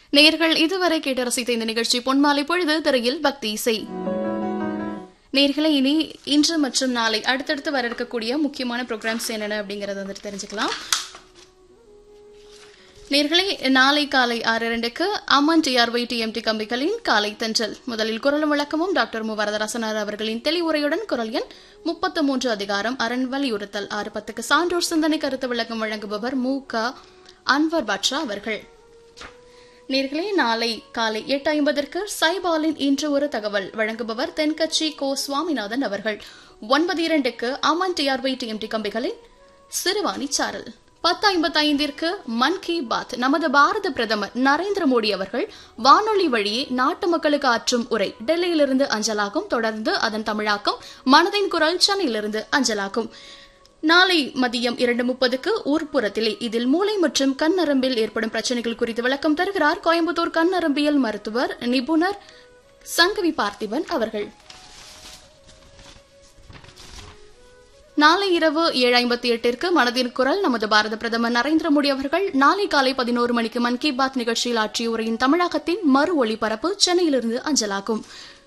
நேர்கள் இதுவரை கேட்டு ரசித்த இந்த நிகழ்ச்சி பொன்மாலை பொழுது திரையில் பக்தி இசை நேர்களை இனி இன்று மற்றும் நாளை அடுத்தடுத்து வர இருக்கக்கூடிய முக்கியமான ப்ரோக்ராம்ஸ் என்னென்ன அப்படிங்கறத வந்துட்டு தெரிஞ்சுக்கலாம் நேர்களை நாளை காலை ஆறு இரண்டுக்கு அம்மன் டிஆர்ஒய் டிஎம்டி கம்பிகளின் காலை தென்றல் முதலில் குரலும் விளக்கமும் டாக்டர் மு வரதராசனார் அவர்களின் தெளிவுரையுடன் குரல் எண் முப்பத்து மூன்று அதிகாரம் அரண் வலியுறுத்தல் ஆறு பத்துக்கு சான்றோர் சிந்தனை கருத்து விளக்கம் வழங்குபவர் மு க அன்வர் பாட்ஷா அவர்கள் நேர்களே நாளை காலை எட்டு ஐம்பதற்கு சைபாலின் இன்று ஒரு தகவல் வழங்குபவர் தென்கட்சி கோ சுவாமிநாதன் அவர்கள் ஒன்பது இரண்டுக்கு அமன் டிஆர்ஒய் டிஎம்டி கம்பிகளின் சிறுவாணி சாரல் பத்து ஐம்பத்தி ஐந்திற்கு மன் கி பாத் நமது பாரத பிரதமர் நரேந்திர மோடி அவர்கள் வானொலி வழியே நாட்டு மக்களுக்கு ஆற்றும் உரை டெல்லியிலிருந்து அஞ்சலாகும் தொடர்ந்து அதன் தமிழாக்கம் மனதின் குரல் சென்னையிலிருந்து அஞ்சலாகும் நாளை மதியம் இரண்டு முப்பதுக்கு ஊர்ப்புறத்திலே இதில் மூளை மற்றும் கண் நரம்பில் ஏற்படும் பிரச்சனைகள் குறித்து விளக்கம் தருகிறார் கோயம்புத்தூர் கண் நரம்பியல் மருத்துவர் நிபுணர் சங்கவி பார்த்திபன் அவர்கள் நாளை இரவு ஏழு ஐம்பத்தி எட்டிற்கு மனதின் குரல் நமது பாரத பிரதமர் நரேந்திர மோடி அவர்கள் நாளை காலை பதினோரு மணிக்கு மன் கி பாத் நிகழ்ச்சியில் ஆற்றிய உரையின் தமிழகத்தின் மறு ஒளிபரப்பு சென்னையிலிருந்து அஞ்சலாகும்